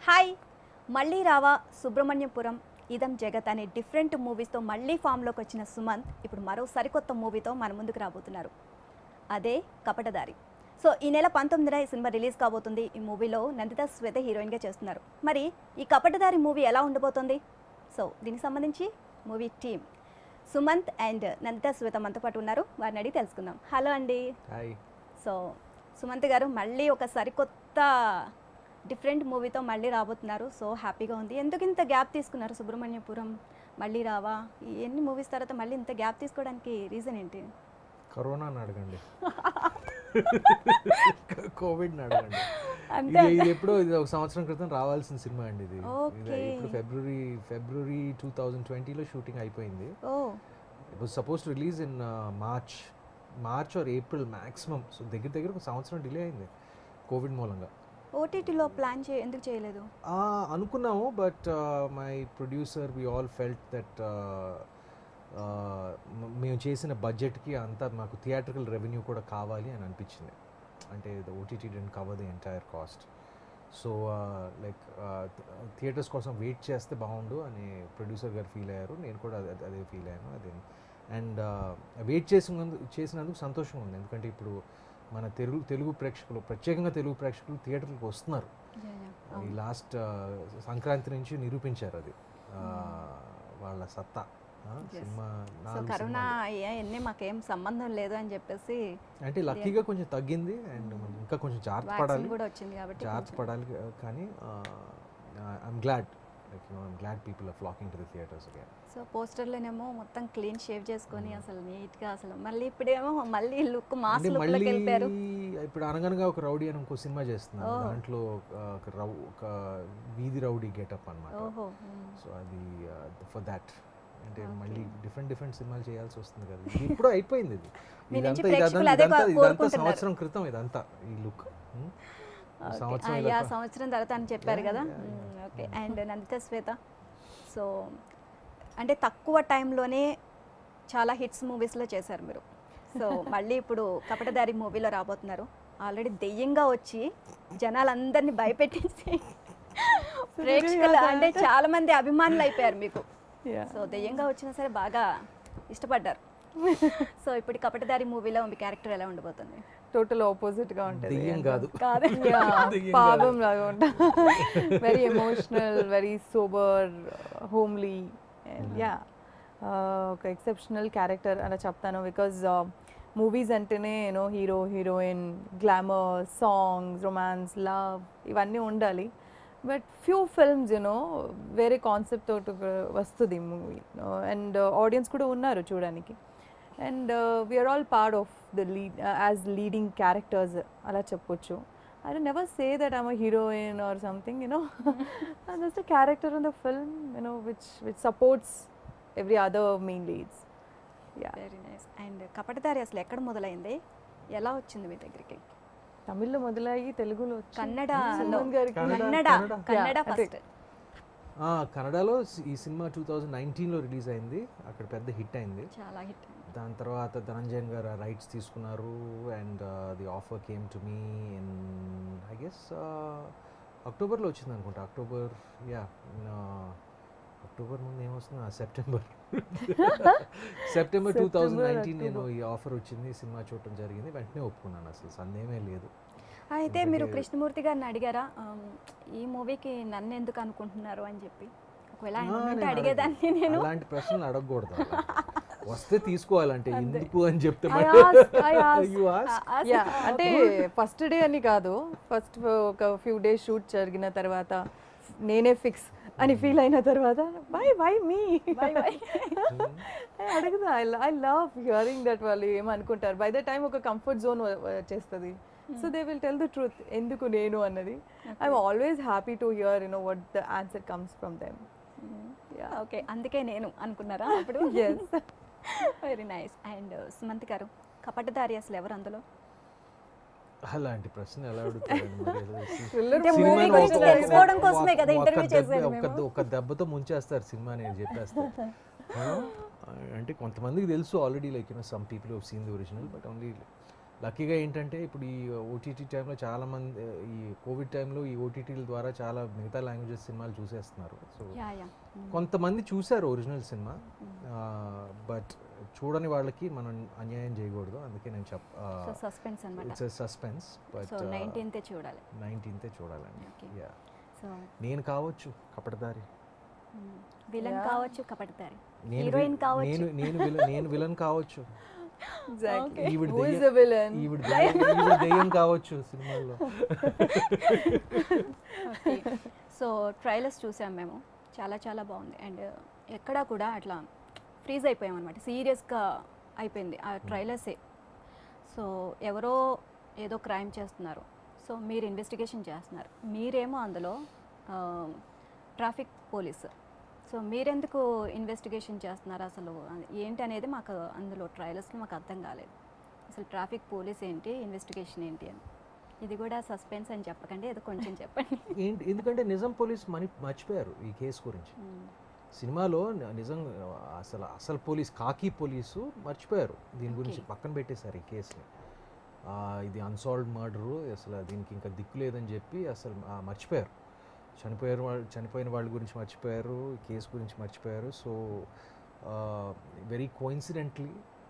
Hi మళ్ళీ రావా సుబ్రహ్మణ్యపురం ఇదం జగత్ అనే డిఫరెంట్ మూవీస్తో మళ్ళీ ఫామ్లోకి వచ్చిన సుమంత్ ఇప్పుడు మరో సరికొత్త మూవీతో మన ముందుకు రాబోతున్నారు అదే కపటదారి సో ఈ నెల పంతొమ్మిదిన ఈ సినిమా రిలీజ్ కాబోతుంది ఈ మూవీలో నందిత శ్వేత హీరోయిన్గా చేస్తున్నారు మరి ఈ కపటదారి మూవీ ఎలా ఉండబోతోంది సో దీనికి సంబంధించి movie team Sumanth and Nanditha Swetha మనతో పాటు ఉన్నారు వారిని అడిగి తెలుసుకుందాం హలో అండి హాయ్ సో సుమంత్ గారు మళ్ళీ ఒక సరికొత్త డిఫరెంట్ మూవీతో మళ్ళీ రాబోతున్నారు సో హ్యాపీగా ఉంది ఎందుకు ఇంత గ్యాప్ తీసుకున్నారు సుబ్రహ్మణ్యపురం మళ్ళీ రావా ఈ ఎన్ని మూవీస్ తర్వాత మళ్ళీ ఇంత గ్యాప్ తీసుకోవడానికి రీజన్ ఏంటి కరోనా అని అడగండి కోవిడ్ అడగండి అంతే ఇది ఇది ఎప్పుడో ఇది ఒక సంవత్సరం క్రితం రావాల్సిన సినిమా అండి ఇది ఇది Okay. ఇప్పుడు ఫిబ్రవరి ఫిబ్రవరి టూ థౌజండ్ ట్వంటీలో షూటింగ్ అయిపోయింది oh it was suppose to release in March March or April maximum so దగ్గర దగ్గర ఒక సంవత్సరం డిలే అయింది కోవిడ్ మూలంగా ఓటీటీలో ప్లాన్ చే ఎందుకు చేయలేదు ఆ, అనుకున్నాము but my producer we all felt that మేము చేసిన బడ్జెట్కి అంతా మాకు థియేట్రికల్ రెవెన్యూ కూడా కావాలి అని అనిపించింది అంటే the OTT dent cover the entire cost so like theatres కోసం వెయిట్ చేస్తే బాగుండు అని ప్రొడ్యూసర్ గారు ఫీల్ అయ్యారు నేను కూడా అదే అదే ఫీల్ అయ్యాను అదే అండ్ వెయిట్ చేసినందుకు చేసినందుకు సంతోషంగా ఉంది ఎందుకంటే ఇప్పుడు మన తెలుగు తెలుగు ప్రేక్షకులు ప్రత్యేకంగా తెలుగు ప్రేక్షకులు థియేటర్కి వస్తున్నారు ఈ లాస్ట్ సంక్రాంతి నుంచి నిరూపించారు అది ఆ, వాళ్ళ సత్తా ఆ, సినిమా సో నాలుగు కరోనా సినిమాలు. ఏ- ఎన్ని మాకేం సంబంధం లేదు అని చెప్పేసి అంటే లక్కీగా కొంచెం తగ్గింది అండ్ మనం ఇంకా కొంచెం జాగ్రత్త పడాలి వ్యాక్సిన్ కూడా వచ్చింది కాబట్టి జాగ్రత్త కొంచెం- పడాలి కా- కానీ I'm glad like you I'm glad people are flocking to the theatres again so పోస్టర్లోనేమో మొత్తం క్లీన్ షేవ్ చేసుకొని అసలు నీట్గా అసలు మళ్ళీ ఇప్పుడేమో మళ్ళీ లుక్ మాస్ అంటే లుక్లోకి మళ్ళీ వెళ్ళిపోయారు ఇప్పుడు అనగనగా ఒక రౌడీ అని ఇంకో సినిమా చేస్తున్నాను Oh. దాంట్లో ఒక ఒక రౌ ఒక వీధి రౌడీ గెటప్ అన్నమాట ఓహో సో అది ఫర్ దాట్ అంటే మళ్ళీ డిఫరెంట్ డిఫరెంట్ సినిమాలు చేయాల్సి వస్తుంది కదా ఇది ఇప్పుడు అయిపోయింది ఇది మీ నుంచి ఇదంతా ప్రేక్షకులు ఇదంతా అదే ఇదంతా ఇదంతా కోరుకుంటున్నారు. సంవత్సరం క్రితం ఇదంతా ఈ లుక్ సంవత్సరం యా ఇదంతా- సంవత్సరం తర్వాత అని చెప్పారు Yeah, కదా yeah, okay and Nanditha Swetha so అంటే తక్కువ టైంలోనే చాలా హిట్స్ మూవీస్లో చేశారు మీరు సో మళ్ళీ ఇప్పుడు కపటదారి మూవీలో రాబోతున్నారు ఆల్రెడీ దెయ్యంగా వచ్చి జనాలందరినీ భయపెట్టేసి ప్రేక్షకులు అంటే చాలా మంది అభిమానులు అయిపోయారు మీకు సో దెయ్యంగా వచ్చినా సరే బాగా ఇష్టపడ్డారు సో ఇప్పుడు ఈ కపటదారి మూవీలో మీ క్యారెక్టర్ ఎలా ఉండబోతుంది టోటల్ ఆపోజిట్ గా ఉంటుంది దెయ్యం కాదు కాదు దెయ్యం పాపం లాగా ఉంటా very emotional very sober homely yeah ఒక ఎక్సెప్షనల్ క్యారెక్టర్ అలా చెప్తాను బికాజ్ మూవీస్ అంటేనే you know hero heroine glamour songs romance love ఇవన్నీ ఉండాలి బట్ ఫ్యూ ఫిల్మ్స్ యూనో వేరే కాన్సెప్ట్ తోటి వస్తుంది మూవీ అండ్ ఆడియన్స్ కూడా ఉన్నారు చూడడానికి and we're all part of the lead as leading characters అలా చెప్పొచ్చు I never say that I'm a heroine or something you know just a character in the film you know which which supports every other main leads yeah very nice and Kapatadhaari అసలు ఎక్కడ మొదలైంది ఎలా వచ్చింది మీ దగ్గరికి తమిళ్లో మొదలయ్యి తెలుగులో వచ్చి కన్నడలో సుమన్ గారికి కన్నడ, కన్నడ కన్నడ. కన్నడ Yeah, అదే. ఫస్ట్ ఆ, కన్నడలో సి- ఈ సినిమా టూ థౌజండ్ నైన్టీన్లో రిలీజ్ అయింది అక్కడ పెద్ద హిట్ అయింది చాలా హిట్ దాని తర్వాత ధనంజయన్ గారు రైట్స్ తీసుకున్నారు and the offer came to me in I guess అక్టోబర్లో వచ్చింది అనుకుంటా అక్టోబర్ యా అక్టోబర్ ముందు ఏమొస్తుంది September September two thousand September, nineteen నేను October. ఈ ఆఫర్ వచ్చింది సినిమా చూడటం జరిగింది వెంటనే ఒప్పుకున్నాను అసలు సందేహమే లేదు అయితే మీరు ఎందుకంటే- కృష్ణమూర్తి గారిని అడిగారా ఆమ్, ఈ మూవీకి నన్ను ఎందుకు అనుకుంటున్నారు అని చెప్పి ఒకవేళ ఆయన ఆ, ఉంటే నేను అడిగేదాన్ని అడగను. నేను అలాంటి ప్రశ్నలు అడగకూడదు అలా. వస్తే తీసుకోవాలంటే ఎందుకు అని చెప్తే I asked, I asked. You ask? Yeah అంటే ఫస్ట్ డే అని కాదు ఫస్ట్ ఒక ఫ్యూ డేస్ షూట్ జరిగిన తర్వాత నేనే ఫిక్స్ అని ఫీల్ అయిన తర్వాత బై బై మీ అడుగుదా ఐ లవ్ హియరింగ్ దట్ వాళ్ళు ఏమనుకుంటారు బై ద టైం ఒక కంఫర్ట్ జోన్ వచ్చేస్తుంది so they will tell the truth ఎందుకు నేను అన్నది I'm always happy to hear you know what the answer comes from them okay అందుకే నేను అనుకున్నారా అప్పుడు yes very nice and Sumanth garu Kapatadhaari అసలు ఎవరు అందులో అలాంటి ప్రశ్న ఎలా అడుగుతారండి మరి ఏదో సి- అంటే సినిమాని movie ఒక- గురించి ఒక- తెలుసుకోవడం ఒక- కోసమే కదా ఒక interview దెబ్బ- చేసేది ఒక మేము. ఒక దెబ్బతో ముంచేస్తారు సినిమా నేను చెప్పేస్తా ఆ? అంటే కొంతమందికి తెలుసు already like you know some people have seen the original but only లక్కీగా ఏంటంటే ఇప్పుడు ఈ ఓటీటీ టైంలో చాలా మంది ఈ కోవిడ్ టైంలో ఈ ఓటీటీల ద్వారా చాలా మిగతా లాంగ్వేజెస్ సినిమాలు చూసేస్తున్నారు సో యా యా కొంతమంది చూశారు ఒరిజినల్ సినిమా బట్ చూడని వాళ్ళకి మనం అన్యాయం చేయకూడదు అందుకే నేను చెప్ సో సస్పెన్స్ అనమాట ఇట్స్ సస్పెన్స్ బట్ సో నైన్టీన్తే చూడాలి నైన్టీన్తే చూడాలండి Okay. యా సో నేను కావచ్చు కపటదారి విలన్ Yeah. కావచ్చు కపడతారు నేను Heroine వి- కావచ్చు. నేను నేను విలన్ నేను విలన్ కావచ్చు ఎగ్జాక్ట్లీ ఈవిడ హూ ఇస్ దెయ్యం- ద విలన్ ఈవిడ దెయ్యం ఈవిడ దెయ్యం కావచ్చు సినిమాల్లో సో ట్రైలర్స్ చూసాం మేము చాలా చాలా బాగుంది అండ్ ఎక్కడా కూడా అట్లా ఫ్రీజ్ అయిపోయాం అనమాట సీరియస్గా అయిపోయింది ఆ ట్రైలర్సే సో ఎవరో ఏదో క్రైమ్ చేస్తున్నారు సో మీరు ఇన్వెస్టిగేషన్ చేస్తున్నారు మీరేమో అందులో ట్రాఫిక్ పోలీసు సో మీరెందుకు ఇన్వెస్టిగేషన్ చేస్తున్నారు అసలు ఏంటి అనేది మాకు అందులో ట్రైలర్స్లో మాకు అర్థం కాలేదు అసలు ట్రాఫిక్ పోలీస్ ఏంటి ఇన్వెస్టిగేషన్ ఏంటి అని ఇది కూడా సస్పెన్స్ అని చెప్పకండి ఏదో కొంచెం చెప్పండి ఏంటి ఎందుకంటే నిజం పోలీస్ మని మర్చిపోయారు ఈ కేసు గురించి మ్మ్. సినిమాలో ని- నిజం అసలు అసలు పోలీస్ కాకి పోలీసు మర్చిపోయారు దీని గురించి Okay. పక్కన పెట్టేశారు ఈ కేసుని ఆ, ఇది అన్సాల్వ్డ్ మర్డరు అసలు దీనికి ఇంకా దిక్కు లేదని చెప్పి అసలు ఆ, మర్చిపోయారు చనిపోయారు వాళ్ళు చనిపోయిన వాళ్ళ గురించి మర్చిపోయారు కేసు గురించి మర్చిపోయారు సో వెరీ కోయిన్సిడెంట్లీ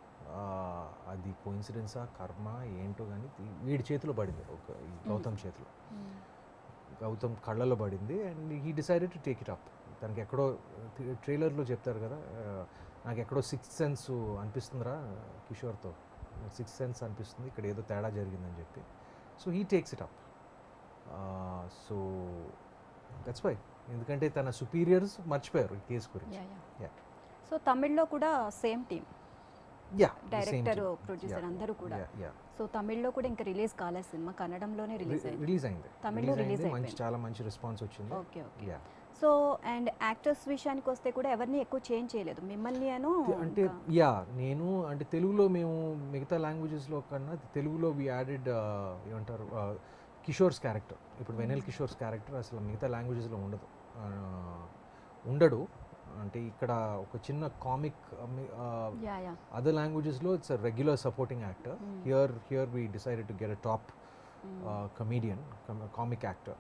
అది కోయిన్సిడెన్సా కర్మ ఏంటో కానీ వీడి చేతిలో పడింది ఒక ఈ గౌతమ్ చేతిలో మ్మ్. గౌతమ్ కళ్ళలో పడింది and he decided to take it up తనకి ఎక్కడో ట్రైలర్లో చెప్తారు కదా ఆ, నాకు ఎక్కడో సిక్స్త్ సెన్స్ అనిపిస్తుందిరా కిషోర్తో సిక్స్త్ సెన్స్ అనిపిస్తుంది ఇక్కడ ఏదో తేడా జరిగిందని చెప్పి so he takes it up so that's why ఎందుకంటే తన సుపీరియర్స్ మర్చిపోయారు ఈ కేసు గురించి యా యా Yeah. సో తమిళ్లో కూడా same team yeah director producer అందరూ కూడా యా సో తమిళ్లో కూడా ఇంకా రిలీజ్ కాలేదు సినిమా కన్నడంలోనే రిలీజ్ అయింది రిలీజ్ అయింది తమిళ్లో రిలీజ్ release అయింది మంచి అయిపోయింది. చాలా మంచి రెస్పాన్స్ వచ్చింది okay okay yeah so and actors విషయానికి వస్తే కూడా ఎవరిని ఎక్కువ చేంజ్ చేయలేదు మిమ్మల్ని అను తె- అంటే ఇంకా- యా నేను అంటే తెలుగులో మేము మిగతా లాంగ్వేజెస్లో కన్నా తెలుగులో వి యాడెడ్ ఏమంటారు uh, కిషోర్స్ క్యారెక్టర్ ఇప్పుడు వెనెల్ కిషోర్స్ క్యారెక్టర్ అసలు మిగతా లాంగ్వేజెస్లో ఉండదు Uh, ఉండడు అంటే ఇక్కడ ఒక చిన్న కామిక్ యా యా అదర్ లాంగ్వేజెస్లో it's a regular supporting actor Mm. Here here we decided to get a top hmm. Comedian comic actor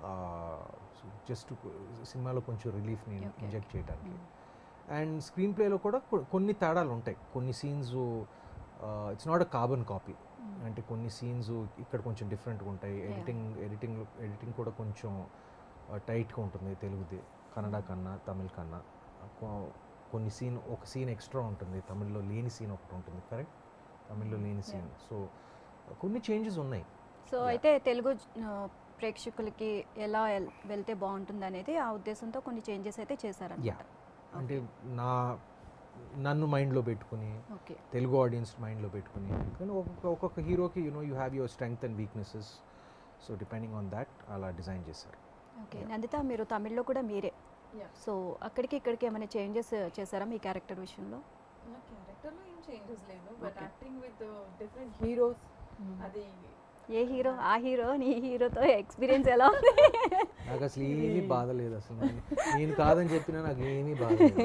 just సినిమాలో కొంచెం రిలీఫ్ని Okay, okay. ఇంజెక్ట్ చేయడానికి మ్మ్. అండ్ స్క్రీన్ ప్లేలో కూడా కొ- కొన్ని తేడాలు ఉంటాయి కొన్ని scenes it's not a carbon copy hmm. అంటే కొన్ని సీన్స్ ఇక్కడ కొంచెం డిఫరెంట్గా ఉంటాయి Yeah. ఎడిటింగ్ ఎడిటింగ్ ఎడిటింగ్ కూడా కొంచెం టైట్గా ఉంటుంది తెలుగుది కన్నడ కన్నా తమిళ్ కన్నా కొ- కొన్ని సీన్ ఒక సీన్ ఎక్స్ట్రా ఉంటుంది తమిళ్లో లేని సీన్ ఒకటి ఉంటుంది కరెక్ట్ తమిళ్లో లేని Yeah. సీన్ సో కొన్ని చేంజెస్ ఉన్నాయి సో Yeah. అయితే తెలుగు ఆ, ప్రేక్షకులకి ఎలా ఎల్- వెళ్తే బాగుంటుంది అనేది ఆ ఉద్దేశంతో కొన్ని చేంజెస్ అయితే చేశారన్నమాట అంటే నా నన్ను మైండ్లో పెట్టుకుని ఓకే తెలుగు ఆడియన్స్ మైండ్లో పెట్టుకుని కానీ ఒక్కొక్క ఒక్కొక్క హీరోకి you know you have your strength and weaknesses so depending on that అలా డిజైన్ చేశారు ఓకే Yeah. నందిత మీరు తమిళ్లో కూడా మీరే సో అక్కడికి ఇక్కడికి ఏమైనా చేంజెస్ చేశారా మీ క్యారెక్టర్ విషయంలో నా క్యారెక్టర్లో ఏం చేంజెస్ లేదు but Okay. Acting with different heroes అది ఏ హీరో ఆ హీరో నీ హీరోతో ఎక్స్పీరియన్స్ ఎలా ఉంది నాకు అసలు ఏమీ బాధ లేదు అసలు నేను- నేను కాదని చెప్పినా నాకు ఏమీ బాధ లేదు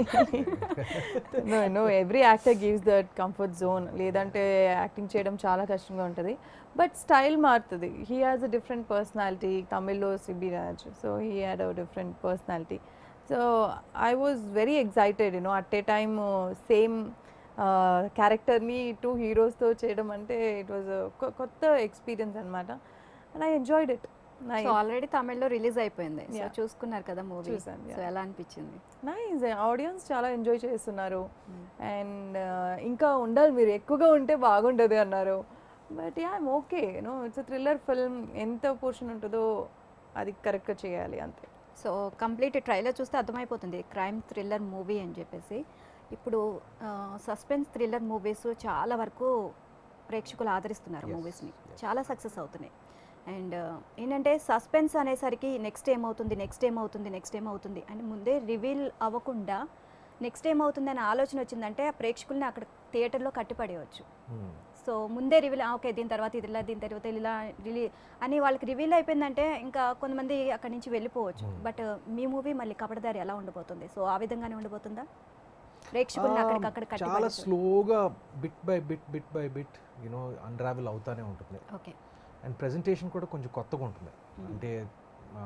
no no every actor gives that comfort zone లేదంటే యాక్టింగ్ చేయడం చాలా కష్టంగా ఉంటుంది బట్ స్టైల్ మారుతుంది he has a different personality తమిళ్లో Sibiraj so he had a different personality so I was very excited you know at a time same క్యారెక్టర్ని two హీరోస్తో చేయడం అంటే ఇట్ వాజ్ కొత్త ఎక్స్పీరియన్స్ అనమాట and I enjoyed it so already తమిళ్లో release అయిపోయింది so Yeah. చూసుకున్నారు కదా మూవీ చూసాను, సో yeah. ఎలా అనిపించింది నైస్ ఆడియన్స్ చాలా ఎంజాయ్ చేస్తున్నారు అండ్ ఇంకా ఉండాలి మీరు ఎక్కువగా ఉంటే బాగుంటుంది అన్నారు but yeah I'm okay no it's thriller film ఎంత పోర్షన్ ఉంటుందో అది కరెక్ట్గా చేయాలి అంతే సో కంప్లీట్ ట్రైలర్ చూస్తే అర్థమైపోతుంది క్రైమ్ థ్రిల్లర్ మూవీ అని చెప్పేసి ఇప్పుడు సస్పెన్స్ థ్రిల్లర్ మూవీస్ చాలా వరకు ప్రేక్షకులు ఆదరిస్తున్నారు Yes, మూవీస్ని yes. చాలా సక్సెస్ అవుతున్నాయి అండ్ ఏంటంటే సస్పెన్స్ అనేసరికి నెక్స్ట్ ఏమవుతుంది నెక్స్ట్ ఏమవుతుంది నెక్స్ట్ ఏమవుతుంది అని ముందే రివీల్ అవ్వకుండా నెక్స్ట్ ఏమవుతుంది అనే ఆలోచన వచ్చిందంటే ఆ ప్రేక్షకుల్ని అక్కడ థియేటర్లో కట్టిపడేయచ్చు Hmm. సో ముందే రివీల్ ఓకే దీని తర్వాత ఇది ఇలా దీని తర్వాత ఇలా రిలీ అని వాళ్ళకి రివీల్ అయిపోయిందంటే ఇంకా కొంతమంది అక్కడి నుంచి వెళ్ళిపోవచ్చు Hmm. బట్ మీ మూవీ మళ్ళీ కపడదారి ఎలా ఉండబోతుంది సో ఆ విధంగానే ఉండబోతుందా ప్రేక్షకుల్ని ఆ, అక్కడికక్కడ చాలా కట్టిపడేశారు. స్లోగా bit by bit bit by bit you know unravel అవుతానే ఉంటుంది ఓకే అండ్ ప్రెజెంటేషన్ కూడా కొంచెం కొత్తగా ఉంటుంది Hmm. అంటే ఆ,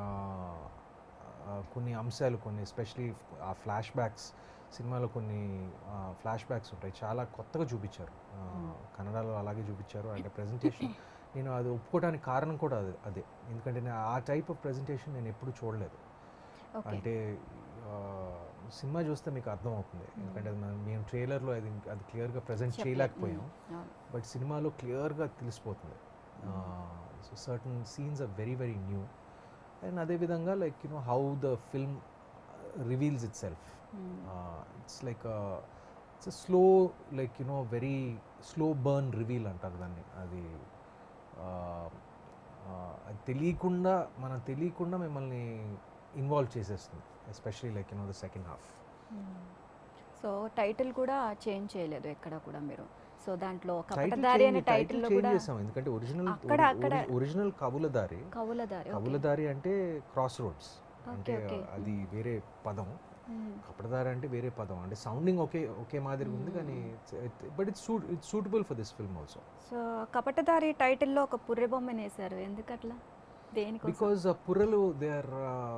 ఆ, కొన్ని అంశాలు కొన్ని ఎస్పెషలీ ఆ ఫ్లాష్ బ్యాక్స్ సినిమాలో కొన్ని ఫ్లాష్ బ్యాక్స్ ఉంటాయి చాలా కొత్తగా చూపించారు ఆ, Hmm. కన్నడలో అలాగే చూపించారు అంటే ప్రెజెంటేషన్ నేను అది ఒప్పుకోవడానికి కారణం కూడా అదే అదే ఎందుకంటే నేను ఆ టైప్ ఆఫ్ ప్రెజెంటేషన్ నేను ఎప్పుడు చూడలేదు ఓకే అంటే ఆ, సినిమా చూస్తే మీకు అర్థమవుతుంది ఎందుకంటే అది మనం- మేము ట్రైలర్లో అది అది క్లియర్గా ప్రజెంట్ చెప్పలే. చేయలేకపోయాం మ్మ్. అవును. బట్ సినిమాలో క్లియర్గా తెలిసిపోతుంది so certain scenes are very very new and అదేవిధంగా like you know how the film reveals itself hmm. It's like it's slow like you know very slow burn reveal అంటారు దాన్ని అది uh, uh, అది తెలియకుండా మనం తెలియకుండా మిమ్మల్ని ఇన్వాల్వ్ చేసేస్తుంది especially like you know the second half hmm. So title కూడా చేంజ్ చేయలేదు ఎక్కడ కూడా మీరు సో దాంట్లో టైటిల్ కపటదారి అనే టైటిల్ టైటిల్లో చేంజ్ కూడా చేసాం ఎందుకంటే ఒరిజినల్ అక్కడ- అక్కడ- ఒరిజినల్ కవులదారి కవులదారి ఓకే. కవులదారి అంటే క్రాస్ రోడ్స్ అంటే ఓకే. అది వేరే పదం మ్మ్. కపటదారి అంటే వేరే పదం అంటే సౌండింగ్ ఒకే ఒకే మాదిరి ఉంది కానీ but it's suit it's suitable for this film also so Kapatadhaari టైటిల్లో ఒక పుర్రె బొమ్మని వేశారు ఎందుకట్లా దేనికోసం బికాస్ పుర్రలు they are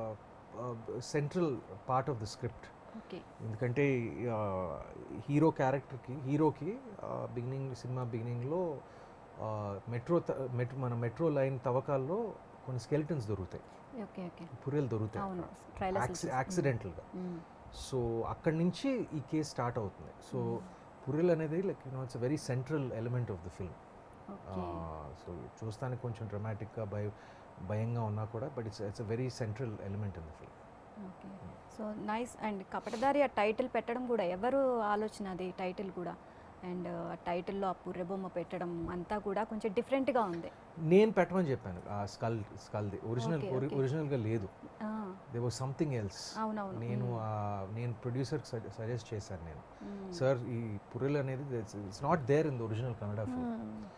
central part of the script okay ఎందుకంటే హీరో క్యారెక్టర్కి హీరోకి బిగినింగ్ సినిమా బిగినింగ్లో మెట్రో మెట్రో మన మెట్రో లైన్ తవ్వకాల్లో కొన్ని స్కెలిటన్స్ దొరుకుతాయి ఓకే ఓకే పుర్రెలు దొరుకుతాయి అవును అక్కడ. ట్రైలర్స్ యాక్సి యాక్సిడెంటల్గా సో అక్కడి నుంచి ఈ కేసు స్టార్ట్ అవుతుంది సో పుర్రెల్ అనేది like you know it's very central element of the film okay so చూస్తానికి కొంచెం డ్రమాటిక్గా భయ భయంగా ఉన్నా కూడా but it's it's a very central element in the film okay so nice and Kapatadhaari ఆ టైటిల్ పెట్టడం కూడా ఎవరు ఆలోచన అది టైటిల్ కూడా అండ్ ఆ టైటిల్లో ఆ పుర్రె బొమ్మ పెట్టడం అంతా కూడా కొంచెం డిఫరెంట్గా ఉంది నేను పెట్టమని చెప్పాను ఆ స్కల్ స్కల్ది ఒరిజినల్ Okay, okay. ఒరిజినల్గా లేదు ఆ, దే వాజ్ సంథింగ్ ఎల్స్ అవునవును నేను మ్మ్. ఆ, నేను ప్రొడ్యూసర్కి సజెస్ట్ చేశాను నేను మ్మ్. సార్ ఈ పుర్రెల్ అనేది it's not there in the original Kannada film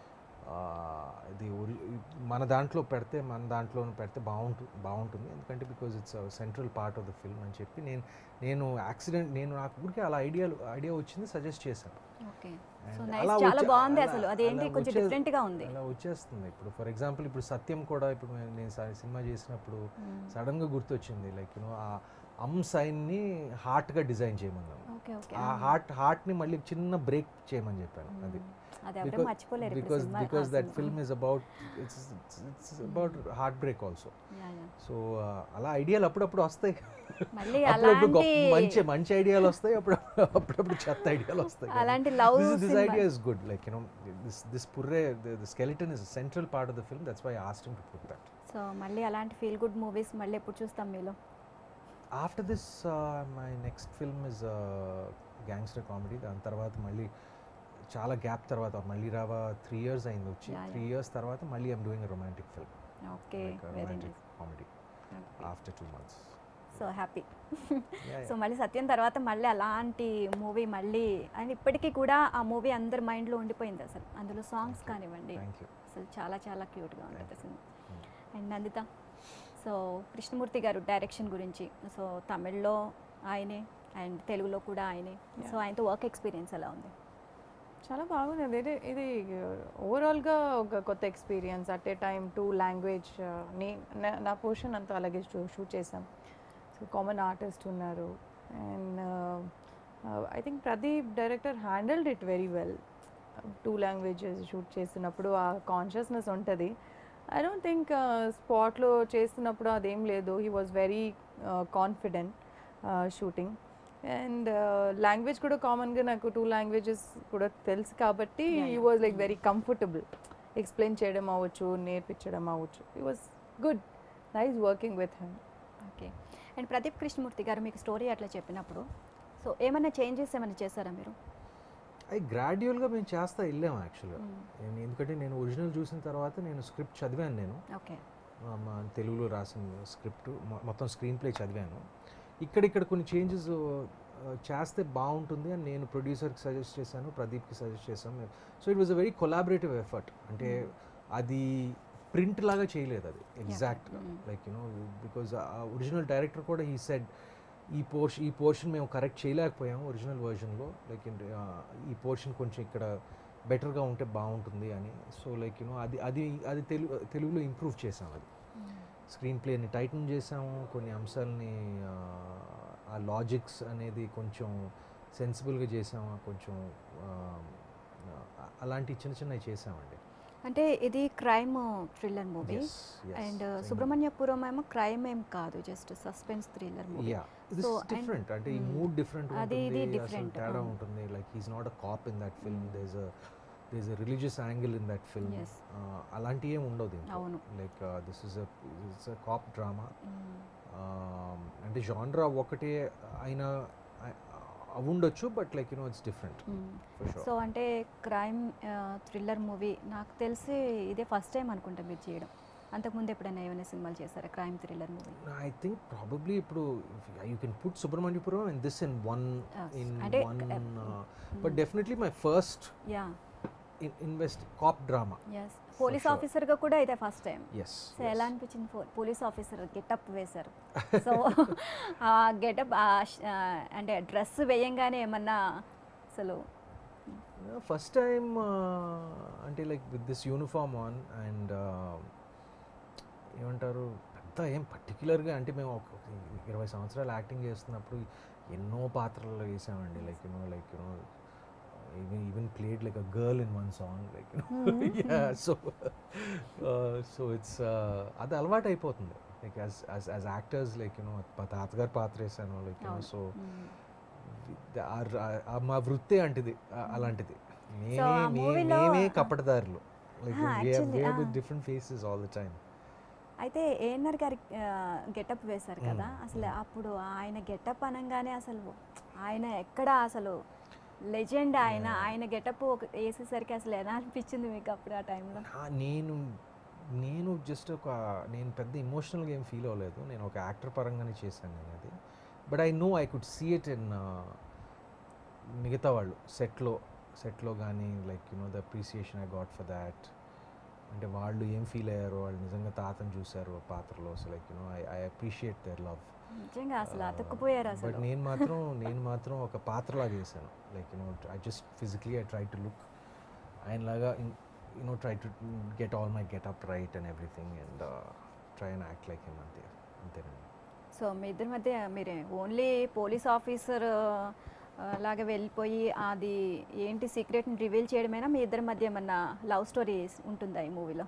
ఇది ఒరి- మన దాంట్లో పెడితే మన దాంట్లో పెడితే బాగుంటు బాగుంటుంది ఎందుకంటే because it's central part of the film అని చెప్పి నేను నేను యాక్సిడెంట్ నేను నాకు ఊరికే అలా ఐడియా ఐడియా వచ్చింది సజెస్ట్ చేశాను ఓకే And సో నైస్ అలా చాలా వచ్చే- బాగుంది అలా- అసలు అదేంటి అలా కొంచెం వచ్చే- డిఫరెంట్గా ఉంది అలా వచ్చేస్తుంది ఇప్పుడు ఫర్ ఎగ్జాంపుల్ ఇప్పుడు సత్యం కూడా ఇప్పుడు నేను- నేను స- సినిమా చేసినప్పుడు మ్మ్. సడన్గా గుర్తొచ్చింది లైక్ యూనో ఆ అమ్ సైన్ని హార్ట్గా డిజైన్ చేయమన్నాను ఓకే ఓకే ఆ హార్ట్ హార్ట్ని మళ్ళీ చిన్న బ్రేక్ చేయమని చెప్పాను అది అది ఎవరు మర్చిపోలేరు ఇప్పుడు బికాస్ సినిమా- బికాస్ ఆ that cinema. Film is about it's it's about heartbreak also yeah, yeah. So అలా ఐడియాలు అప్పుడప్పుడు వస్తాయి మళ్ళీ అప్పుడప్పుడు గొప్ప అలాంటి మంచి మంచి ఐడియాలు వస్తాయి అప్పుడు అప్పుడప్పుడు చెత్త ఐడియాలు వస్తాయి అలాంటి love this idea is good like you know this this పుర్రే the skeleton is central part of the film that's why asking to put that so మళ్ళీ అలాంటి ఫీల్ గుడ్ మూవీస్ మళ్ళీ ఎప్పుడు చూస్తాం మీలో after this my next film is gangster comedy దాని తర్వాత మళ్ళీ చాలా గ్యాప్ తర్వాత మళ్ళీ రావా త్రీ ఇయర్స్ అయింది వచ్చి Yeah, త్రీ ఇయర్స్ తర్వాత మళ్ళీ I'm doing romantic film okay very romantic nice comedy after two months so happy so మళ్ళీ సత్యం తర్వాత మళ్ళీ అలాంటి మూవీ మళ్ళీ అండ్ ఇప్పటికీ కూడా ఆ మూవీ అందరి మైండ్లో ఉండిపోయింది అసలు అందులో సాంగ్స్ కానివ్వండి థ్యాంక్ యూ అసలు చాలా చాలా క్యూట్గా ఉంటుంది cinema Hmm. And Nanditha so Krishnamurthy garu direction గురించి సో తమిళ్లో ఆయనే అండ్ తెలుగులో కూడా ఆయనే సో ఆయనతో వర్క్ ఎక్స్పీరియన్స్ ఎలా ఉంది చాలా బాగుంది ఇది ఇది ఓవరాల్గా ఒక కొత్త experience at a time two language నే నా- నా పోర్షన్ అంతా అలాగే షూట్ చేసాం సో కామన్ ఆర్టిస్ట్ ఉన్నారు and I think Pradeep director handled it very well two languages shoot చేస్తున్నప్పుడు ఆ కాన్షియస్నెస్ ఉంటుంది ఐ డోంట్ థింక్ స్పాట్లో చేస్తున్నప్పుడు అదేం లేదు he was very confident shooting and language కూడా కామన్గా నాకు టూ లాంగ్వేజెస్ కూడా తెలుసు కాబట్టి Yeah, ఈ yeah. Was like very comfortable explain చేయడం అవ్వచ్చు నేర్పించడం అవ్వచ్చు ఈ was good nice working with him okay and Pradeep Krishnamurthy garu మీకు స్టోరీ అట్లా చెప్పినప్పుడు సో ఏమైనా చేంజెస్ ఏమైనా చేశారా మీరు అది గ్రాడ్యువల్గా మేము చేస్తా వెళ్ళాము యాక్చువల్గా Mm. నేను ఎందుకంటే నేను ఒరిజినల్ చూసిన తర్వాత నేను స్క్రిప్ట్ చదివాను నేను ఓకే మా- మా తెలుగులో రాసిన స్క్రిప్ట్ మొత్తం స్క్రీన్ ప్లే చదివాను ఇక్కడిక్కడ కొన్ని చేంజెస్ చేస్తే బాగుంటుంది అని నేను ప్రొడ్యూసర్కి సజెస్ట్ చేశాను ప్రదీప్కి సజెస్ట్ చేశాను so it was a very collaborative effort అంటే అది ప్రింట్ లాగా చేయలేదు అది ఎగ్జాక్ట్గా Mm. Like you know because original director కూడా హీ సెడ్ ఈ పోర్షన్ ఈ పోర్షన్ మేము కరెక్ట్ చేయలేకపోయాము ఒరిజినల్ వర్షన్లో లైక్ ఈ పోర్షన్ కొంచెం ఇక్కడ బెటర్గా ఉంటే బాగుంటుంది అని సో లైక్ యూనో అది అది అది తెలుగు తెలుగులో ఇంప్రూవ్ చేసాం అది స్క్రీన్ ప్లేని టైటన్ చేసాము కొన్ని అంశాలని ఆ, ఆ లాజిక్స్ అనేది కొంచెం సెన్సిబుల్గా చేసాము కొంచెం ఆ, ఆ, అలాంటి చిన్న చిన్నవి చేసామండి అంటే ఇది crime thriller movie Yes, yes. అండ్ Same. సుబ్రహ్మణ్యపురం ఏమో క్రైమ్ ఏం కాదు just suspense thriller movie yeah this So, is and- different అంటే ఈ Mm. మూడ్ డిఫరెంట్ అది ఇది ఉంటుంది అసలు different, తేడా అవును. ఉంటుంది like he's not a cop in that film Mm. Does does a religious angle in that film Yes. అలాంటి ఏం ఉండదు దీంట్లో అవును. Like this is it's a cop drama అంటే జాన్రా ఒకటే అయినా అవుండొచ్చు but like you know it's different for so sure అంటే క్రైమ్ థ్రిల్లర్ మూవీ నాకు తెలిసి ఇదే ఫస్ట్ టైం అనుకుంటా మీరు చేయడం అంతకుముందు ఎప్పుడైనా ఏమైనా సినిమాలు చేశారా crime thriller movie I think probably ఇప్పుడు you can put Subramaniapuram and this in one Yes. In అంటే, one uh, but definitely my first yeah invest cop drama yes police sure. ఆఫీసర్గా కూడా ఇదే ఫస్ట్ టైం ఎస్ సో ఎలా అనిపించింది పో- police officer getup వేశారు so ఆ గెటప్ అంటే డ్రెస్ వేయంగానే ఏమన్నా అసలు ఫస్ట్ టైం అంటే like with this uniform on and ఏమంటారు పెద్ద ఏం పర్టికులర్గా అంటే మేము ఒక ఒక ఇరవై సంవత్సరాలు యాక్టింగ్ చేస్తున్నప్పుడు ఎన్నో పాత్రలు వేసామండి like you know like you know even even played like a girl in one song like you know so so it's అది అలవాటు అయిపోతుంది like as as as actors like you know తాతగారు పాత్ర వేసాను లైక్ యూనో అవును. So hmm. ది- ఆ- ఆ- ఆ మా వృత్తి అంటిది ఆ- అలాంటిది మేమే ఆ మే- movie లో- మేమే కపటదారులు like Ah, actually, ah. Different faces all the time అయితే ఏఎన్ఆర్ గారి గెటప్ వేశారు కదా మ్మ్. అసలు అప్పుడు ఆయన గెటప్ అనగానే అసలు ఆయన ఎక్కడ అసలు లెజెండ్ ఆయన Yeah. ఆయన గెటప్ వేసేసరికి అసలు ఎలా అనిపించింది మీకు అప్పుడు ఆ టైంలో నేను నేను జస్ట్ ఒక నేను పెద్ద ఇమోషనల్గా ఏం ఫీల్ అవ్వలేదు నేను ఒక యాక్టర్ పరంగానే చేశాను నేను అది but I know I could see it in మిగతా వాళ్ళు సెట్లో సెట్లో కానీ like you know the appreciation I got for that అంటే వాళ్ళు ఏం ఫీల్ అయ్యారో వాళ్ళు నిజంగా తాతను చూశారు ఆ పాత్రలో so like you know I I appreciate their love నిజంగా అసలు అతుక్కుపోయారు బట్ అసలు నేను మాత్రం నేను మాత్రం ఒక పాత్రలాగా చేశాను like you know I just physically I try to look ఆయనలాగా you know try to get all my get up right and everything and try and act like him అంతే అంతేనండి సో మీ ఇద్దరి మధ్య మీరే ఓన్లీ పోలీస్ ఆఫీసర్ లాగా వెళ్ళిపోయి అది ఏంటి సీక్రెట్ని రివీల్ చేయడమేనా మీ ఇద్దరి మధ్య ఏమన్నా లవ్ స్టోరీ ఉంటుందా ఈ మూవీలో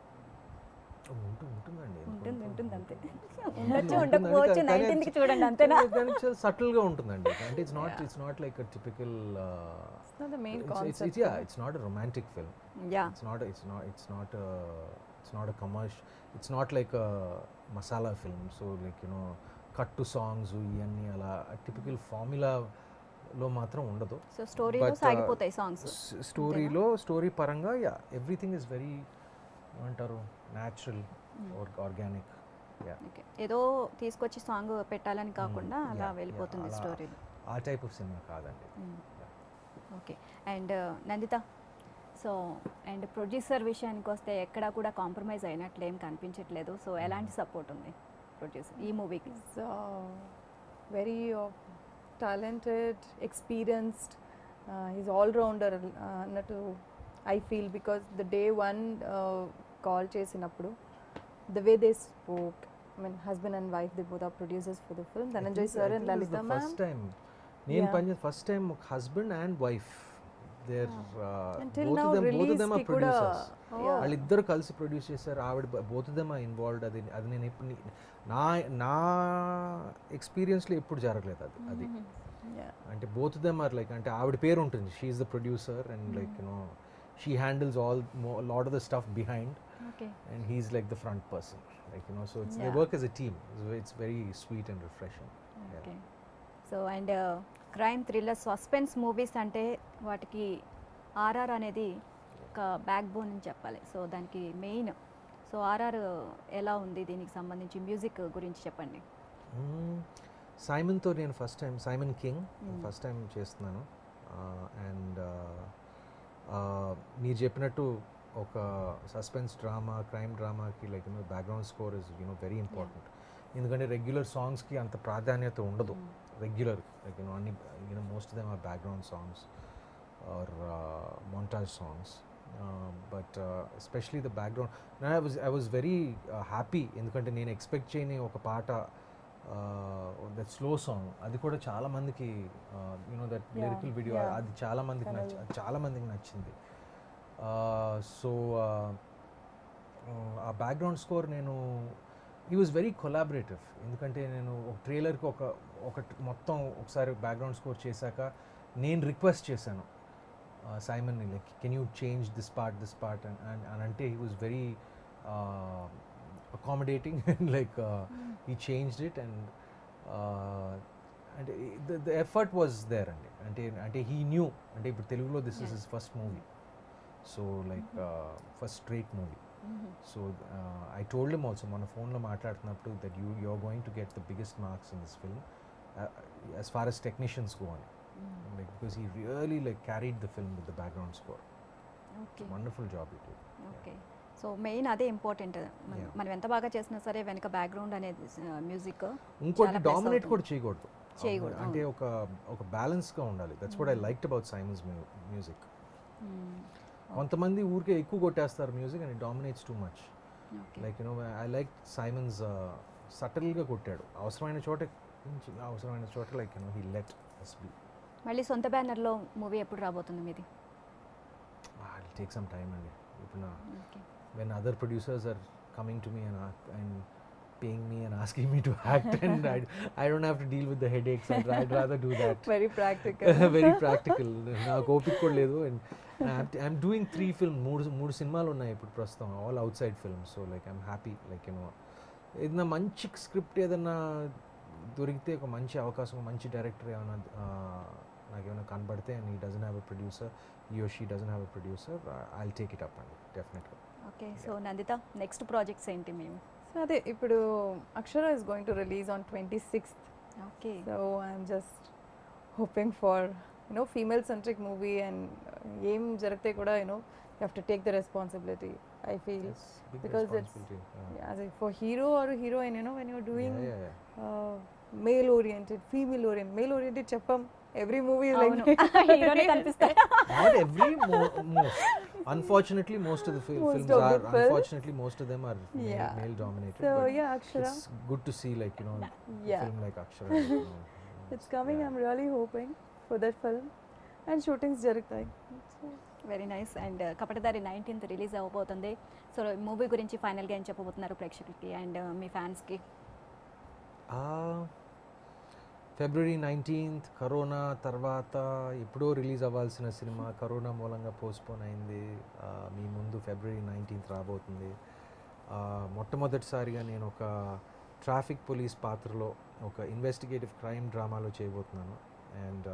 ఉంటుంది ఉంటుందండి ఎందుకు ఉంటుంది ఉండదు? ఉంటుంది అంతే ఉంటుంది, ఉండొచ్చు ఉంటుంది. ఉండకపోవచ్చు కానీ నైన్టీన్త్కి అది- చూడండి అంతేనా కానీ చాలా సటిల్గా ఉంటుందండి అంటే it's not Yeah. It's not like a typical It's not the main it's concept. yeah it's not a romantic film yeah it's not a, it's not it's not a it's not a commercial it's not like a masala film so like you know cut to songs ఇవన్నీ అలా typical formula లో మాత్రం ఉండదు so స్టోరీలో But, uh, సాగిపోతాయి songs స్టోరీలో story పరంగా yeah everything is very ఏమంటారు న్యాచురల్ ఆర్గానిక్ యా ఓకే ఏదో తీసుకొచ్చి సాంగ్ పెట్టాలని కాకుండా Mm, అలా yeah, వెళ్ళిపోతుంది yeah, అలా- స్టోరీలో ఆ టైప్ ఆఫ్ సినిమా కాదండి okay and Nanditha so and producer విషయానికి వస్తే ఎక్కడా కూడా కాంప్రమైజ్ అయినట్లు ఏం కనిపించట్లేదు సో ఎలాంటి సపోర్ట్ ఉంది ప్రొడ్యూసర్ ఈ మూవీకి He's uh, very uh, talented, experienced. Uh, he's all rounder uh, అన్నట్టు I feel because the day one call చేసినప్పుడు the way they spoke I mean husband and wife they both are producers for the film Dhananjay sir and Lalitha ma'am first time నేను Yeah. పని first time husband and wife there Until బోత్ now, them both release them are కి కూడా- producers Yeah. వాళ్ళిద్దరు కలిసి produce చేశారు ఆవిడ both them are involved అది అది నేను ఎప్పుడు ని- నా నా ఎక్స్పీరియన్స్లో ఎప్పుడు జరగలేదు అది అది Yeah. అంటే బోత్ దెమ్ ఆర్ లైక్ అంటే ఆవిడ పేరు ఉంటుంది she the producer and like you know she handles all lot of the stuff behind okay and he's like the front person like you know so it's they Yeah. work as a team so it's very sweet and refreshing Yeah. Okay so and crime thriller suspense movies అంటే వాటికి RR అనేది ఒక back bone అని చెప్పాలి so దానికి main so RR ఎలా ఉంది దీనికి సంబంధించి మ్యూజిక్ గురించి చెప్పండి సైమన్తో నేను first time Simon King Mm. First time చేస్తున్నాను అండ్ మీరు చెప్పినట్టు ఒక సస్పెన్స్ డ్రామా క్రైమ్ డ్రామాకి like you know background score is you know very important ఎందుకంటే రెగ్యులర్ సాంగ్స్కి అంత ప్రాధాన్యత ఉండదు రెగ్యులర్ లైక్ యూనో అన్ని you know most them are background songs are montage songs but especially the background I was I was very happy ఎందుకంటే నేను expect చేయని ఒక పాట దట్ స్లో సాంగ్ అది కూడా చాలా మందికి you know that Yeah, lyrical video yeah. అది చాలా మందికి నచ్చి Kanal. అది చాలా మందికి నచ్చింది సో ఆ బ్యాక్గ్రౌండ్ స్కోర్ నేను ఈ వాజ్ వెరీ కొలాబరేటివ్ ఎందుకంటే నేను ఒక ట్రైలర్కి ఒక ఒక మొత్తం ఒకసారి బ్యాక్గ్రౌండ్ స్కోర్ చేశాక నేను రిక్వెస్ట్ చేశాను సైమన్ని like can you change this part this part and అని అంటే he was very accommodating and like he changed it and అంటే ద ఎఫర్ట్ వాజ్ దేర్ అండి అంటే అంటే హీ న్యూ అంటే ఇప్పుడు తెలుగులో this is Yeah. His first movie so like first straight movie so I told him also మన ఫోన్లో మాట్లాడుతున్నప్పుడు that you you are going to get the biggest marks in this film as far as technicians go అని like because he really like carried the film with the background score okay wonderful job he did okay so main అదే important Yeah. మనం ఎంత బాగా చేసినా సరే వెనక background అనేది music ఇంకోటి చాలా plus డామినేట్ అవుతుంది. కూడా చేయకూడదు చేయకూడదు, అంటే ఒక ఒక బ్యాలెన్స్గా ఉండాలి that's what I liked about Simon's music కొంతమంది ఊరికే ఎక్కువ కొట్టేస్తారు music and dominates too much okay like you know I like Simon's సటిల్గా కొట్టాడు అవసరమైన చోట కొంచెం అవసరమైన చోట like you know he lets be మళ్ళీ సొంత బ్యానర్లో మూవీ ఎప్పుడు రాబోతుంది మీది ఐ టేక్ సమ్ టైమ్ అండి ఇప్పుడు నా okay when other producers are coming to me and a- and paying me and asking me to act and I, I don't have to deal with the headaches I'd, I'd rather do that very practical very practical నాకు ఓపిక కూడా లేదు and I'm doing three film మూడు మూడు సినిమాలు ఉన్నాయి ఇప్పుడు ప్రస్తుతం all outside films so like I'm happy like you know ఏదైనా మంచి స్క్రిప్ట్ ఏదైనా దొరికితే ఒక మంచి అవకాశం మంచి డైరెక్టర్ ఏమైనా నాకు ఏమైనా కనబడితే and he doesn't have a producer he she doesn't have a producer I take it up అండి డెఫినెట్గా okay so Nanditha next projects ఏంటి మేము సో అదే ఇప్పుడు Akshara is going to release on twenty sixth okay so I'm just hoping for you know female centric movie and ఏం జరిగితే కూడా you know you have to take the responsibility I feel Yes, big because it's- responsibility. Yeah. As for hero or heroine you know when you're doing Yeah, yeah, yeah. Male oriented female orient male oriented చెప్పం every movie అవును హీరోనే కనిపిస్తారు Not every mo- most. Unfortunately, most of the fil- Most films of the are. films. Unfortunately, most of them are male, Yeah. male dominated. So but yeah Akshara It's good to see, like you know, a Yeah. film like Akshara. like, you know, it's coming yeah. I'm really hoping for that film and shootings జరుగుతాయి very nice and Kapatadhaari nineteenth release అవ్వబోతుంది so movie గురించి ఫైనల్గా ఏం చెప్పబోతున్నారు ప్రేక్షకులకి and మీ ఫ్యాన్స్కి Ah, ఫిబ్రవరి nineteenth corona తర్వాత ఎప్పుడో రిలీజ్ అవ్వాల్సిన సినిమా కరోనా మూలంగా పోస్ట్పోన్ అయింది Ah, మీ ముందు ఫిబ్రవరి నైన్టీన్త్ రాబోతుంది Ah, మొట్టమొదటిసారిగా నేను ఒక ట్రాఫిక్ పోలీస్ పాత్రలో ఒక ఇన్వెస్టిగేటివ్ క్రైమ్ డ్రామాలో చేయబోతున్నాను అండ్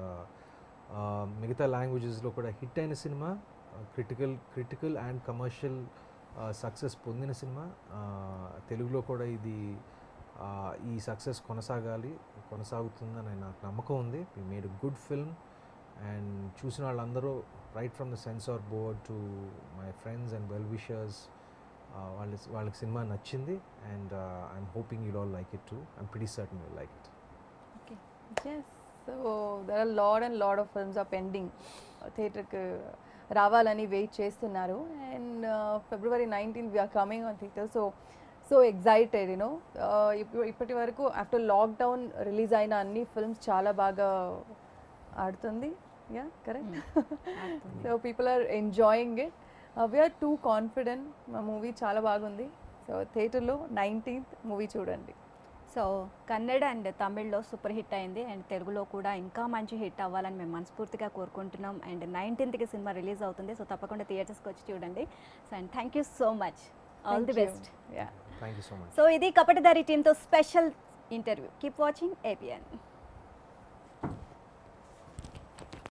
మిగతా లాంగ్వేజెస్లో కూడా హిట్ అయిన cinema critical critical and commercial success పొందిన సినిమా Ah, తెలుగులో కూడా ఇది ఆ, ఈ సక్సెస్ కొనసాగాలి కొనసాగుతుందని నాకు నమ్మకం ఉంది we made good film and చూసిన వాళ్ళందరూ right from the censor board to my friends and well wishers వాళ్ళ వాళ్ళకి సినిమా నచ్చింది and I'm hoping you all like it too I'm pretty certain you like it okay yes so there are lot and lot of films are pending థియేటర్కి రావాలని wait చేస్తున్నారు and February nineteen we're coming on theatre so so excited you know ఇప్పటి వరకు after lockdown release అయిన అన్ని films చాలా బాగా ఆడుతుంది yeah correct so people are enjoying it we're too confident మా మూవీ చాలా బాగుంది సో థియేటర్లో నైన్టీన్త్ మూవీ చూడండి సో కన్నడ అండ్ తమిళ్లో సూపర్ హిట్ అయింది అండ్ తెలుగులో కూడా ఇంకా మంచి హిట్ అవ్వాలని మేము మనస్ఫూర్తిగా కోరుకుంటున్నాం అండ్ నైన్టీన్త్కి సినిమా రిలీజ్ అవుతుంది సో తప్పకుండా థియేటర్స్కి వచ్చి చూడండి so and thank you so much all the best yeah thank you so much so ఇది కపటదారి టీంతో special interview keep watching APN